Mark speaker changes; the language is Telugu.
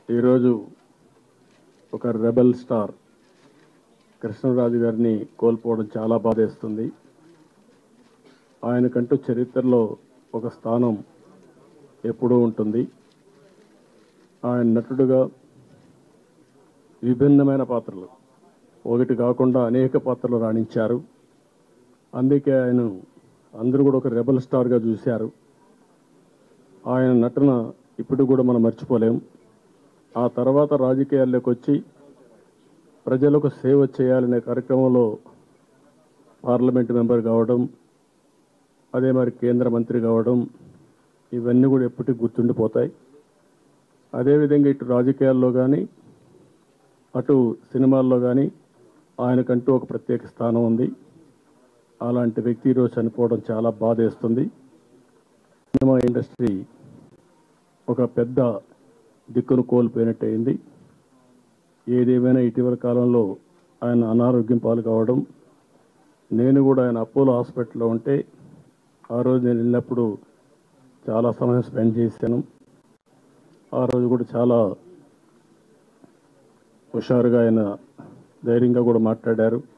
Speaker 1: ఈరోజు ఒక రెబల్ స్టార్ కృష్ణరాజు గారిని కోల్పోవడం చాలా బాధేస్తుంది ఆయనకంటూ చరిత్రలో ఒక స్థానం ఎప్పుడూ ఉంటుంది ఆయన నటుడుగా విభిన్నమైన పాత్రలు ఒకటి కాకుండా అనేక పాత్రలు రాణించారు అందుకే ఆయన అందరూ కూడా ఒక రెబల్ స్టార్గా చూశారు ఆయన నటన ఇప్పుడు కూడా మనం మర్చిపోలేం ఆ తర్వాత రాజకీయాల్లోకి వచ్చి ప్రజలకు సేవ చేయాలనే కార్యక్రమంలో పార్లమెంట్ మెంబర్ కావడం అదే మరి కేంద్ర మంత్రి కావడం ఇవన్నీ కూడా ఎప్పటికీ గుర్తుండిపోతాయి అదేవిధంగా ఇటు రాజకీయాల్లో కానీ అటు సినిమాల్లో కానీ ఆయనకంటూ ఒక ప్రత్యేక స్థానం ఉంది అలాంటి వ్యక్తి ఈరోజు చనిపోవడం చాలా బాధేస్తుంది సినిమా ఇండస్ట్రీ ఒక పెద్ద దిక్కును కోల్పోయినట్టయింది ఏదేమైనా ఇటీవల కాలంలో ఆయన అనారోగ్యం పాలు కావడం నేను కూడా ఆయన అపోలో హాస్పిటల్లో ఉంటే ఆ రోజు నేను వెళ్ళినప్పుడు చాలా సమయం స్పెండ్ చేశాను ఆ రోజు కూడా చాలా హుషారుగా ఆయన ధైర్యంగా కూడా మాట్లాడారు